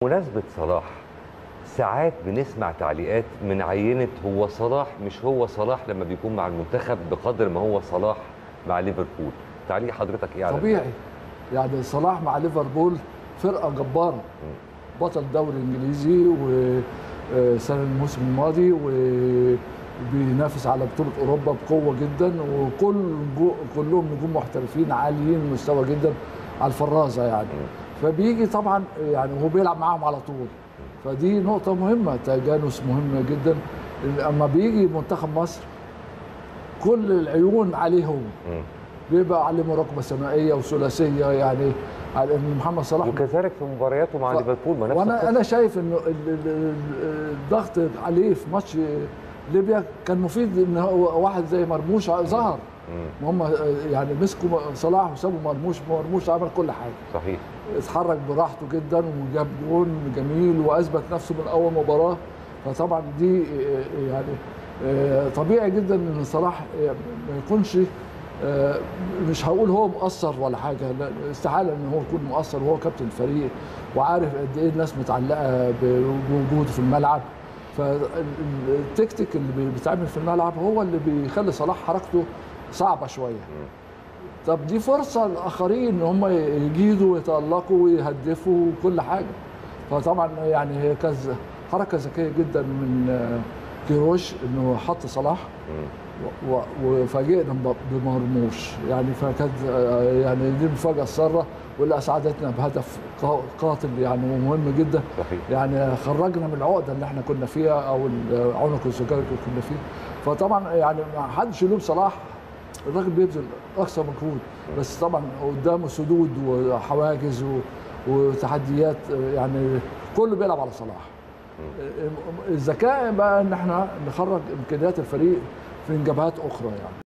بمناسبة صلاح ساعات بنسمع تعليقات من عينة هو صلاح مش هو صلاح لما بيكون مع المنتخب بقدر ما هو صلاح مع ليفربول تعليق حضرتك ايه على طبيعي يعني صلاح مع ليفربول فرقه جباره بطل الدوري الانجليزي وسنه الموسم الماضي وبينافس على بطوله اوروبا بقوه جدا وكل جو- كلهم نجوم محترفين عاليين المستوى جدا على الفرازه يعني فبيجي طبعا يعني هو بيلعب معاهم على طول فدي نقطه مهمه تجانس مهم جدا اما بيجي منتخب مصر كل العيون عليه هو مم. بيبقى عليه مراقبه ثنائيه وثلاثيه يعني على ان محمد صلاح وكذلك في مبارياته مع ف- ليفربول ما نفس وانا القصة. انا شايف انه ال- ال- ال- الضغط عليه في ماتش ليبيا كان مفيد ان هو واحد زي مرموش ظهر مم. هم يعني مسكوا صلاح وسابوا مرموش مرموش عمل كل حاجه صحيح اتحرك براحته جدا وجاب جون جميل واثبت نفسه من اول مباراه فطبعا دي يعني طبيعي جدا ان صلاح ما يكونش مش هقول هو مقصر ولا حاجه لا استحاله ان هو يكون مقصر وهو كابتن الفريق وعارف قد ايه الناس متعلقه بوجوده في الملعب فالتكتيك اللي بيتعمل في الملعب هو اللي بيخلي صلاح حركته صعبه شويه طب دي فرصه للاخرين ان هم يجيدوا ويتالقوا ويهدفوا وكل حاجه فطبعا يعني هي كذا حركه ذكيه جدا من كيروش انه حط صلاح و- وفاجئنا ب- بمرموش يعني فكانت يعني دي المفاجاه الساره واللي اسعدتنا بهدف قا- قاتل يعني ومهم جدا صحيح يعني خرجنا من العقده اللي احنا كنا فيها او العنق الزجاجي اللي كنا فيه فطبعا يعني ما حدش يلوم صلاح الراجل بيبذل اقصى مجهود بس طبعا قدامه سدود وحواجز و- وتحديات يعني كله بيلعب على صلاح الذكاء بقى ان احنا نخرج امكانيات الفريق في جبهات اخرى يعني